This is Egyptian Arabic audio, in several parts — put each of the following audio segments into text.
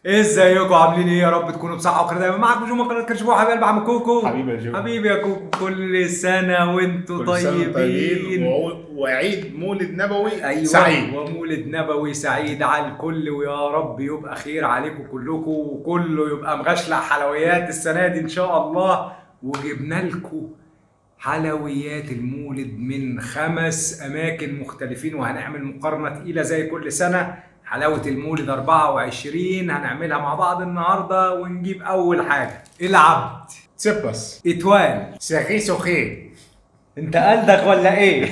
ازيكم عاملين ايه يا رب تكونوا بصحه وخير دايما معاكم جو من قناه كرشبوع حبايب بعم كوكو حبيبي يا جو. حبيبي يا كوكو كل سنه وانتم كل سنة وأنتم طيبين وعو- وعيد مولد نبوي ايوه سعيد ومولد نبوي سعيد على الكل ويا رب يبقى خير عليكم كلكم وكله يبقى مغشلع حلويات السنه دي ان شاء الله وجبنا لكم حلويات المولد من خمس اماكن مختلفين وهنعمل مقارنه تقيله زي كل سنه حلاوه المولد 24 هنعملها مع بعض النهارده ونجيب اول حاجه العبد تسبس اتوال ساخي سوخي انت قلدك ولا ايه؟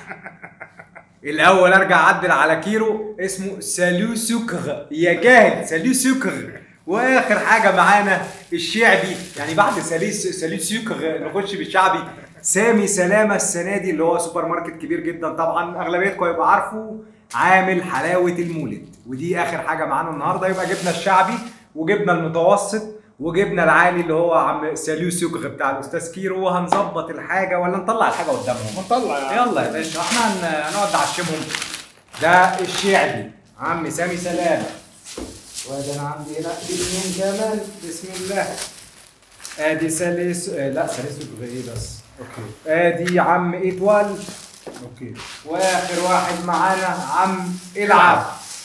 الاول ارجع اعدل على كيلو اسمه سالو سكر يا جاهل سالو سكر واخر حاجه معانا الشعبي يعني بعد سالو سالو سكر نخش بالشعبي سامي سلامه السنه دي اللي هو سوبر ماركت كبير جدا طبعا اغلبيتكم هيبقى عارفه عامل حلاوه المولد ودي اخر حاجه معانا النهارده يبقى جبنا الشعبي وجبنا المتوسط وجبنا العالي اللي هو عم سالو سكر بتاع الاستاذ كيرو وهنظبط الحاجه ولا نطلع الحاجه قدامهم نطلع يعني يلا يا باشا احنا هن- هنقعد نعشمهم ده الشعبي عم سامي سلامه وادي انا عندي هنا اتنين كمان بسم الله ادي سلس آه لا سلس ايه بس اوكي ادي عم ايتوال اوكي واخر واحد معانا عم العب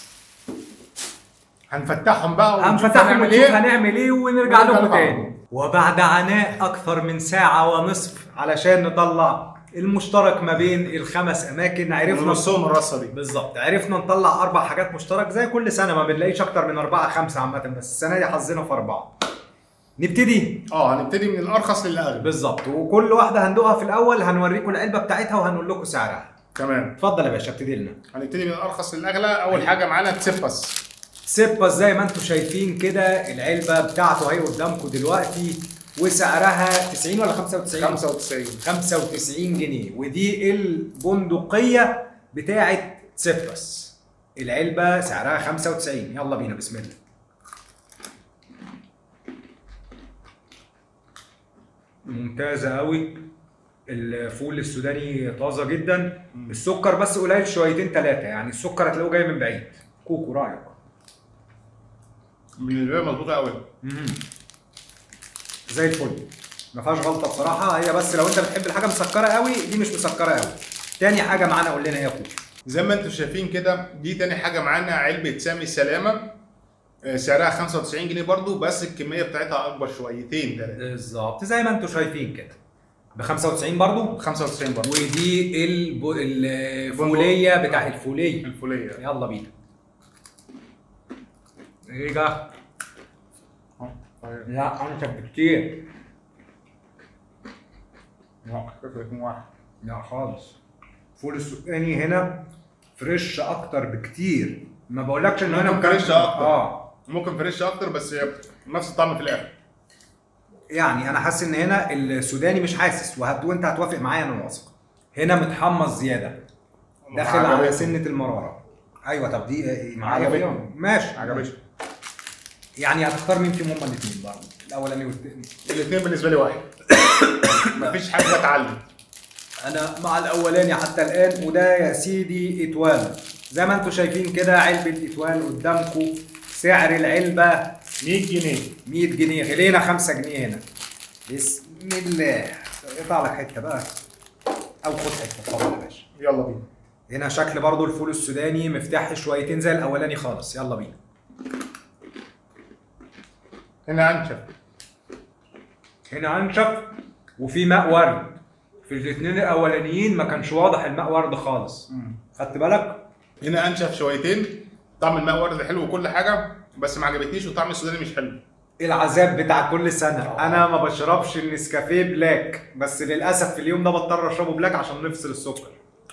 هنفتحهم بقى ونشوف هنفتحهم هنعمل ونشوف ايه هنعمل ايه ونرجع ونرجع لكم لبعض. تاني وبعد عناء اكثر من ساعة ونصف علشان نطلع المشترك ما بين الخمس اماكن عرفنا نصهم الرصه دي بالظبط عرفنا نطلع اربع حاجات مشترك زي كل سنة ما بنلاقيش اكتر من اربعة خمسة عامة بس السنة دي حظنا في اربعة نبتدي اه هنبتدي من الارخص للاغلى بالظبط وكل واحدة هندوقها في الاول هنوريكم العلبة بتاعتها وهنقول لكم سعرها تمام اتفضل يا باشا ابتدي لنا هنبتدي من الارخص للاغلى اول حاجه معانا تسبس سيبا زي ما انتم شايفين كده العلبة بتاعته اهي قدامكم دلوقتي وسعرها 90 ولا 95 95 95 جنيه ودي البندقية بتاعت سيبس العلبة سعرها 95 يلا بينا بسم الله ممتازة قوي الفول السوداني طازة جدا السكر بس قليل شويتين ثلاثة يعني السكر هتلاقوه جاي من بعيد كوكو رأيك بالنسبه لي مظبوطه قوي زي الفل ما فيهاش غلطه بصراحه هي بس لو انت بتحب الحاجه مسكره قوي دي مش مسكره قوي تاني حاجه معانا قول لنا ايه يا كوكو زي ما انتم شايفين كده دي تاني حاجه معانا علبه سامي سلامه آه، سعرها 95 جنيه برضو بس الكميه بتاعتها اكبر شويتين ثلاثه بالظبط زي ما انتم شايفين كده ب 95 برضو 95 برضو ودي الب... الفوليه بتاع الفوليه الفوليه يلا بينا ايه ده لا انت بكتير لا خالص فول السوداني هنا فريش اكتر بكتير ما بقولكش ان هنا ممكن فريش أكتر. اه ممكن فريش اكتر بس هي نفس الطعم في الاخر يعني انا حاسس ان هنا السوداني مش حاسس وهت... وانت هتوافق معايا انا واثق هنا متحمص زياده داخل على عجبتني. سنه المراره ايوه طب دي إيه، معايا عجبتني. فيهم؟ ماشي عجبتني يعني هتختار مين فيهم هما الاثنين برضه الاولاني والتاني الاثنين بالنسبه لي واحد مفيش حاجه تعلي انا مع الاولاني حتى الان وده يا سيدي اتوال زي ما انتم شايفين كده علبه اتوال قدامكم سعر العلبه 100 جنيه 100 جنيه غلينا 5 جنيه هنا بسم الله اقطع لك حته بقى او خد حته اتفضل يا باشا يلا بينا هنا شكل برضو الفول السوداني مفتاح شويتين زي الاولاني خالص يلا بينا هنا انشف هنا انشف وفي ماء ورد في الاثنين الاولانيين ما كانش واضح الماء ورد خالص خدت بالك هنا انشف شويتين طعم الماء ورد حلو وكل حاجه بس ما عجبتنيش وطعم السوداني مش حلو العذاب بتاع كل سنه انا ما بشربش النسكافيه بلاك بس للاسف في اليوم ده بضطر اشربه بلاك عشان نفصل السكر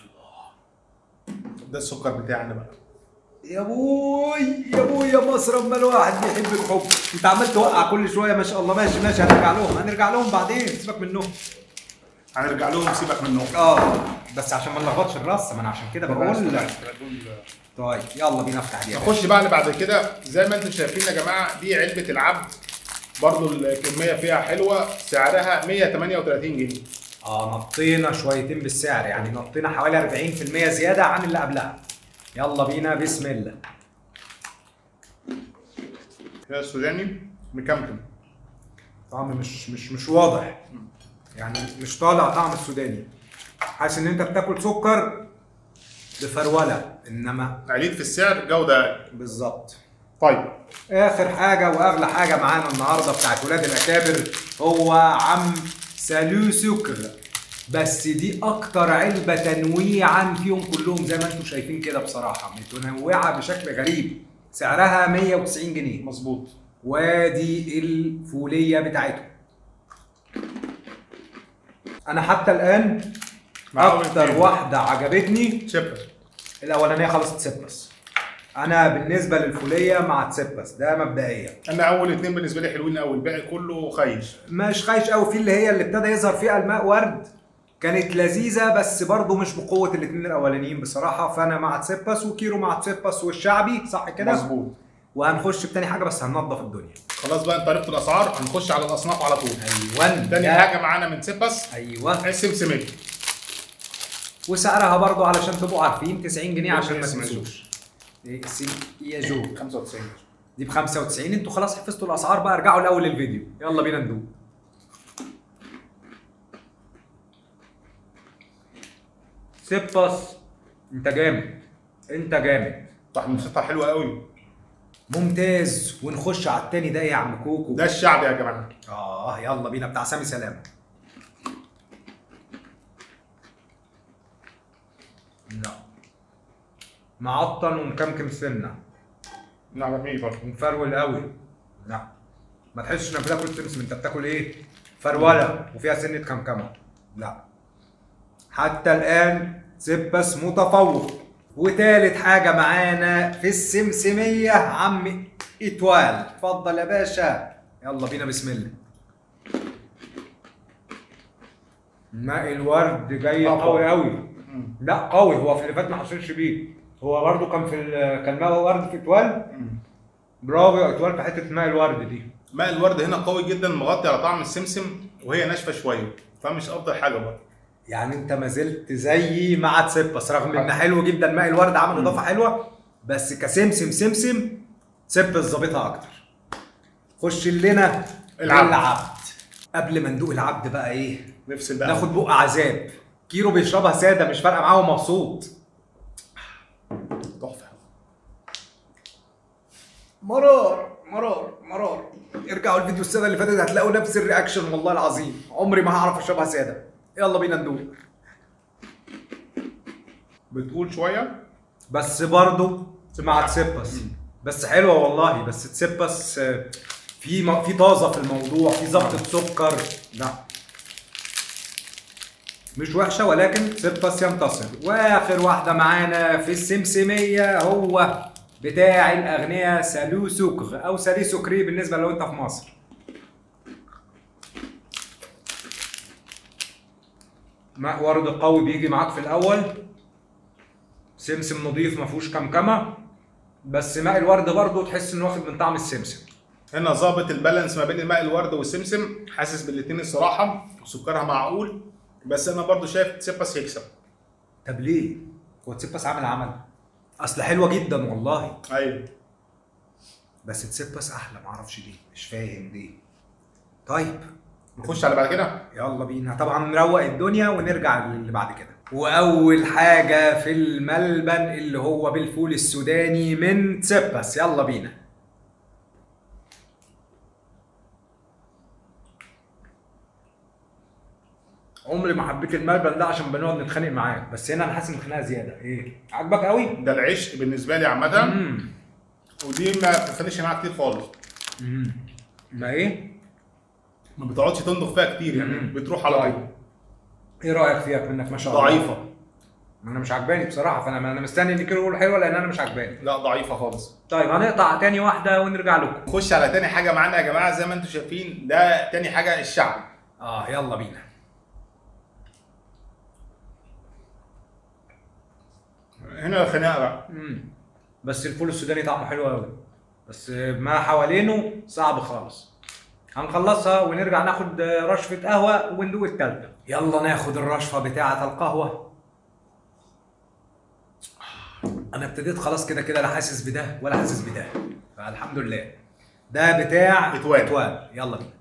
ده السكر بتاعنا بقى يا بوي يا بوي يا مصر اما الواحد بيحب الحب انت عمال توقع كل شويه ما شاء الله ماشي ماشي هنرجع لهم هنرجع لهم بعدين سيبك منهم هنرجع لهم سيبك منهم اه بس عشان ما نلخبطش الرص ما انا عشان كده بقول لك طيب يلا بينا افتح دي يا باشا. نخش بقى اللي بعد كده زي ما انتم شايفين يا جماعه دي علبه العبد برضو الكميه فيها حلوه سعرها 138 جنيه اه نطينا شويتين بالسعر يعني نطينا حوالي 40% زياده عن اللي قبلها يلا بينا بسم الله كده السوداني مكمكم طعم مش مش مش واضح يعني مش طالع طعم السوداني حاسس ان انت بتاكل سكر بفروله انما عليت في السعر جوده بالظبط طيب اخر حاجه واغلى حاجه معانا النهارده بتاعت ولاد الاكابر هو عم سالو سكر بس دي اكتر علبه تنويعا فيهم كلهم زي ما انتم شايفين كده بصراحه متنوعه بشكل غريب سعرها 190 جنيه مظبوط وادي الفوليه بتاعتهم انا حتى الان معاهم اكتر اتنين. واحده عجبتني تشيبس الاولانيه خالص تسبس انا بالنسبه للفوليه مع تسبس ده مبدئيا انا اول اتنين بالنسبه لي حلوين قوي الباقي كله خايش مش خايش قوي في اللي هي اللي ابتدى يظهر فيها الماء ورد كانت لذيذه بس برضه مش بقوه الاثنين الاولانيين بصراحه فانا مع تسبس وكيرو مع تسبس والشعبي صح كده مظبوط وهنخش بتاني حاجه بس هننضف الدنيا خلاص بقى انت عرفت الاسعار هنخش على الاصناف على طول ايوه تاني ده- حاجه معانا من سيبس ايوه السمسميه وسعرها برضه علشان تبقوا عارفين 90 جنيه عشان ما اسم تنسوش إيه، السي يا جو 95 دي ب 95 انتوا خلاص حفظتوا الاسعار بقى ارجعوا لاول الفيديو يلا بينا ندوق سيبس انت جامد انت جامد تحميصتها حلوه قوي ممتاز ونخش على التاني ده يا عم كوكو ده الشعبي يا جماعه اه يلا بينا بتاع سامي سلامه لا معطن ومكمكم سنه نعم مين برضه ومفرول قوي لا ما تحسش انك بتاكل سمسم انت بتاكل ايه فروله وفيها سنه كمكمه لا حتى الان سبس متفوق وتالت حاجه معانا في السمسميه عم اتوال اتفضل يا باشا يلا بينا بسم الله ماء الورد جاي طبعا. قوي قوي لا قوي هو في اللي فات ما حصلش بيه هو برضه كان في ال- كان ماء ورد في اتوال برافو يا اتوال في حته ماء الورد دي ماء الورد هنا قوي جدا مغطي على طعم السمسم وهي ناشفه شويه فمش افضل حاجه برضه يعني انت ما زلت زيي مع تسبس رغم ان حلو جدا ماء الورد عامل اضافه حلوه بس كسمسم سمسم تسبس ظابطها اكتر خش لنا العبد. العبد قبل ما ندوق العبد بقى ايه نفس بقى ناخد بق عذاب كيرو بيشربها ساده مش فارقه معاه ومبسوط تحفه مرار مرار مرار ارجعوا الفيديو الساده اللي فاتت هتلاقوا نفس الرياكشن والله العظيم عمري ما هعرف اشربها ساده يلا بينا ندوق بتقول شويه بس برضه مع تسبس بس حلوه والله بس تسبس آه، في م- في طازه في الموضوع في ظبطه سكر لا مش وحشه ولكن تسبس ينتصر واخر واحده معانا في السمسميه هو بتاع الاغنياء سالو سكر او سالي سكري بالنسبه لو انت في مصر ماء ورد قوي بيجي معاك في الاول سمسم نضيف ما فيهوش كمكمه بس ماء الورد برضه تحس انه واخد من طعم السمسم هنا ظابط البالانس ما بين ماء الورد والسمسم حاسس بالاثنين الصراحه وسكرها معقول بس انا برضو شايف تسيبس هيكسب طب ليه؟ هو تسبس عامل عمل اصل حلوه جدا والله ايوه بس تسبس احلى معرفش ليه مش فاهم ليه طيب نخش على بعد كده يلا بينا طبعا نروق الدنيا ونرجع للي بعد كده واول حاجه في الملبن اللي هو بالفول السوداني من تسبس يلا بينا عمري ما حبيت الملبن ده عشان بنقعد نتخانق معاه بس هنا انا حاسس ان الخناقه زياده ايه عاجبك قوي ده العشق بالنسبه لي عامه امم ودي ما بتخليش معاها كتير خالص امم ما ايه ما بتقعدش تنضغ فيها كتير يعني مم. بتروح على طيب. طول ايه رايك فيها منك ما شاء الله ضعيفه ما انا مش عجباني بصراحه فانا انا مستني ان كيلو يقول حلوه لان انا مش عجباني لا ضعيفه خالص طيب هنقطع تاني واحده ونرجع لكم نخش على تاني حاجه معانا يا جماعه زي ما انتم شايفين ده تاني حاجه الشعبي اه يلا بينا هنا الخناقه بقى امم بس الفول السوداني طعمه حلو قوي بس ما حوالينه صعب خالص هنخلصها ونرجع ناخد رشفة قهوة وندوق التالتة يلا ناخد الرشفة بتاعة القهوة أنا ابتديت خلاص كده كده لا حاسس بده ولا حاسس بده فالحمد لله ده بتاع إتوال. اتوال يلا بينا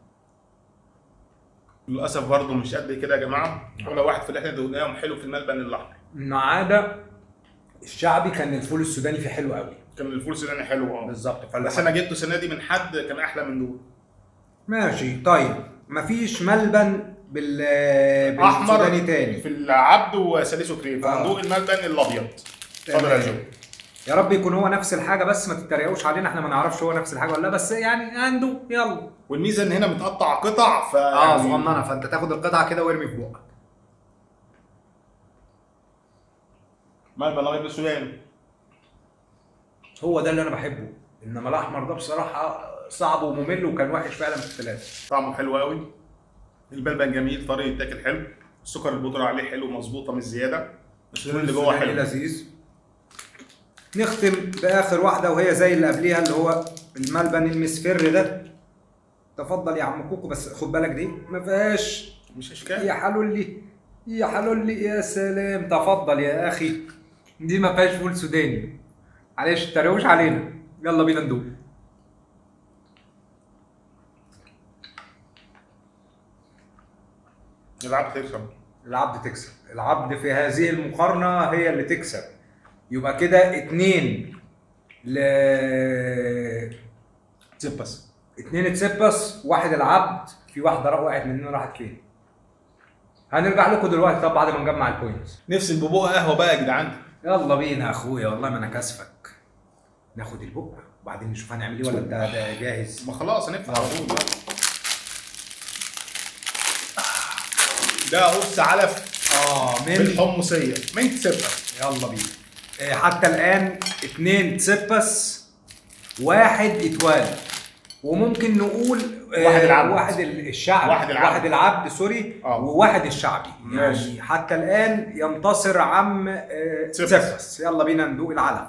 للاسف برضه مش قد كده يا جماعه ولا واحد في اللي احنا دقناهم حلو في الملبن الاحمر ما عدا الشعبي كان الفول السوداني فيه حلو قوي كان الفول السوداني حلو اه بالظبط بس انا جبته السنه دي من حد كان احلى من دول ماشي طيب مفيش ملبن بال احمر بالسوداني تاني في العبد وسليسو كريم آه. فندوق الملبن الابيض اتفضل يا جو يا رب يكون هو نفس الحاجه بس ما تتريقوش علينا احنا ما نعرفش هو نفس الحاجه ولا لا بس يعني عنده يلا والميزه ان هنا متقطع قطع ف اه صغننه فانت تاخد القطعه كده وارمي في بقك ملبن ابيض بالسوداني هو ده اللي انا بحبه انما الاحمر ده بصراحه صعب وممل وكان وحش فعلا في الثلاثه طعمه حلو قوي الملبن جميل طري يتاكل حلو السكر البودره عليه حلو مظبوطه مش زياده السوداني اللي جوه حلو لذيذ نختم باخر واحده وهي زي اللي قبليها اللي هو الملبن المسفر ده تفضل يا عم كوكو بس خد بالك دي ما فيهاش مش اشكال يا حلولي يا حلولي يا سلام تفضل يا اخي دي ما فيهاش فول سوداني معلش تريقوش علينا يلا بينا ندوق العب تكسب العبد تكسب العبد في هذه المقارنة هي اللي تكسب يبقى كده اتنين ل تسبس اتنين تسبس واحد العبد في واحدة را- وقعت مننا راحت فين هنرجع لكم دلوقتي طب بعد ما نجمع البوينتس نفسي البوبوه قهوه بقى يا جدعان يلا بينا يا اخويا والله ما انا كاسفك ناخد البق وبعدين نشوف هنعمل ايه ولا ده ده جاهز ما خلاص هنفتح على طول بقى. ده قرص علف اه من بالحمصيه من تسبس يلا بينا آه، حتى الان اتنين تسبس واحد اتوال وممكن نقول آه، واحد العبد. واحد ال- الشعبي واحد العبد. واحد العبد سوري آه. وواحد الشعبي ماشي. يعني حتى الان ينتصر عم آه، تسبس. تسبس يلا بينا ندوق العلف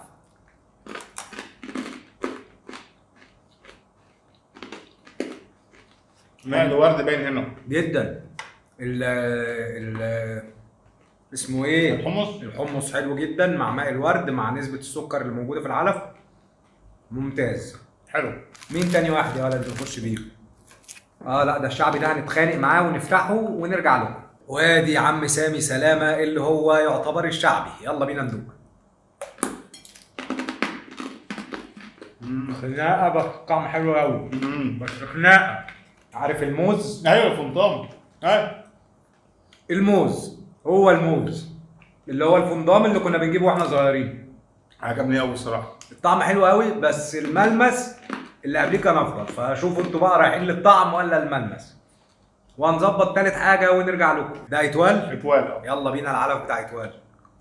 ماء الورد باين هنا جدا ال ال اسمه ايه الحمص الحمص حلو جدا مع ماء الورد مع نسبة السكر اللي موجودة في العلف ممتاز حلو مين تاني واحد يا ولد نخش بيه اه لا ده الشعبي ده هنتخانق معاه ونفتحه ونرجع له وادي عم سامي سلامة اللي هو يعتبر الشعبي يلا بينا ندوق خناقة بس طعم حلو قوي امم بس خناقة عارف الموز ايوه فندام ايوه الموز هو الموز اللي هو الفندام اللي كنا بنجيبه واحنا صغيرين عجبني قوي الصراحه الطعم حلو قوي بس الملمس اللي قبليه كان افضل فشوفوا انتوا بقى رايحين للطعم ولا الملمس وهنظبط تالت حاجه ونرجع لكم ده اتوال اتوال اه يلا بينا العلف بتاع اتوال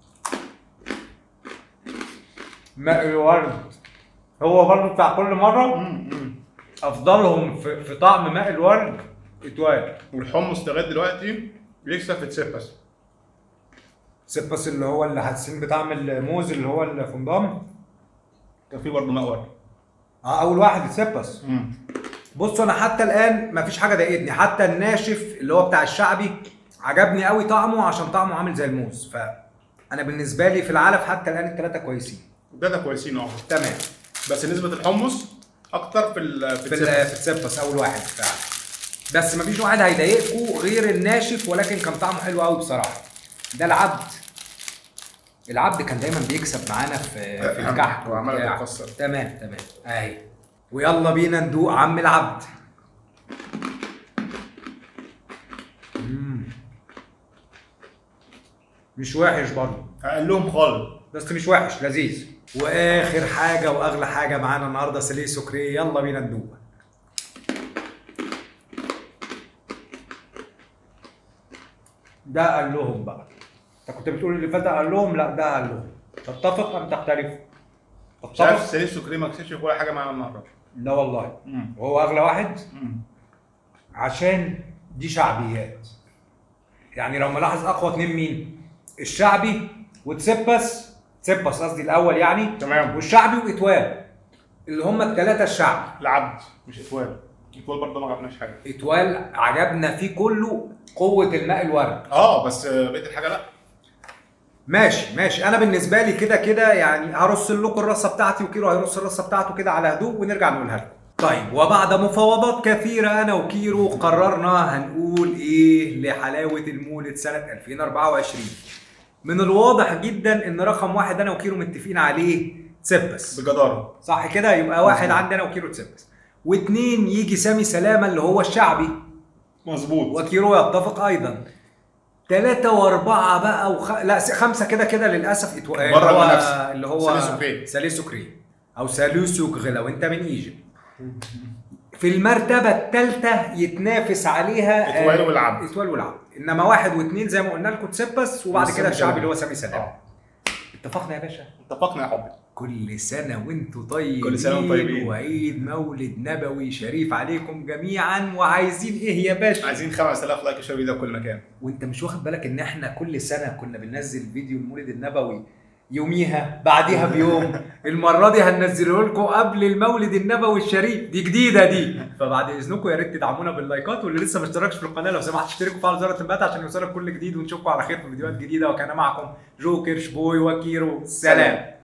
ماء الورد هو برضه بتاع كل مره أمم. افضلهم في, في طعم ماء الورد اتوال والحمص لغايه دلوقتي بيكسب في تسبس سيبس اللي هو اللي حاسين بطعم الموز اللي هو الفندام كان في برضه ماء ورد اه اول واحد سيبس امم بصوا انا حتى الان مفيش حاجه ضايقتني حتى الناشف اللي هو بتاع الشعبي عجبني قوي طعمه عشان طعمه عامل زي الموز فانا بالنسبه لي في العلف حتى الان الثلاثه كويسين ده ده كويسين اه تمام بس نسبه الحمص اكتر في ال في في ال- التسبس في السبس اول واحد فعلا بس مفيش واحد هيضايقكم غير الناشف ولكن كان طعمه حلو قوي بصراحه ده العبد العبد كان دايما بيكسب معانا في في الكحك وعمال وبتاع. بيتكسر. تمام تمام اهي ويلا بينا ندوق عم العبد مم. مش وحش برضه اقل لهم خالص بس مش وحش لذيذ واخر حاجه واغلى حاجه معانا النهارده سليه سكري يلا بينا ندوق ده قال لهم بقى انت كنت بتقول اللي فات ده قال لهم لا ده قال لهم تتفق ام تختلف مش عارف تتفق سليسو كريم ما كسبش ولا حاجه معانا النهارده لا والله امم وهو اغلى واحد امم عشان دي شعبيات يعني لو ملاحظ اقوى اتنين مين الشعبي وتسبس تسبس قصدي الاول يعني تمام والشعبي واتوال اللي هم الثلاثه الشعب العبد مش اتوال اتوال برضه ما عرفناش حاجه اتوال عجبنا فيه كله قوه الماء الورد اه بس بقيه الحاجه لا ماشي ماشي انا بالنسبه لي كده كده يعني هرص لكم الرصه بتاعتي وكيلو هيرص الرصه بتاعته كده على هدوء ونرجع نقولها لكم طيب وبعد مفاوضات كثيرة أنا وكيرو قررنا هنقول إيه لحلاوة المولد سنة 2024 من الواضح جدا إن رقم واحد أنا وكيرو متفقين عليه تسبس بجداره صح كده يبقى واحد مظبوط. عندنا وكيرو تسبس واثنين يجي سامي سلامة اللي هو الشعبي مظبوط وكيرو يتفق ايضا ثلاثة وأربعة بقى وخ... لا س- خمسة كده كده للأسف إتو... بره اللي هو المنافسة. اللي هو ساليسو كري. ساليسو كري أو ساليسو كري لو أنت من إيجيبت في المرتبة الثالثة يتنافس عليها إتوال والعبد. إتوال والعبد إنما واحد واثنين زي ما قلنا لكم تسبس وبعد وسامي كده الشعبي سلامة. اللي هو سامي سلام اه اتفقنا يا باشا اتفقنا يا حبي كل سنة وانتم طيبين كل سنة وانتم طيبين. وعيد مولد نبوي شريف عليكم جميعا وعايزين ايه يا باشا؟ عايزين 5000 لايك يشوفوا ده في كل مكان وانت مش واخد بالك ان احنا كل سنه كنا بننزل فيديو المولد النبوي يوميها بعديها بيوم المره دي هننزله لكم قبل المولد النبوي الشريف دي جديده دي فبعد اذنكم يا ريت تدعمونا باللايكات واللي لسه ما اشتركش في القناه لو سمحت اشتركوا وفعلوا زر التنبيهات عشان يوصلك كل جديد ونشوفكم على خير في فيديوهات جديده وكان معكم جو كيرش بوي وكيرو سلام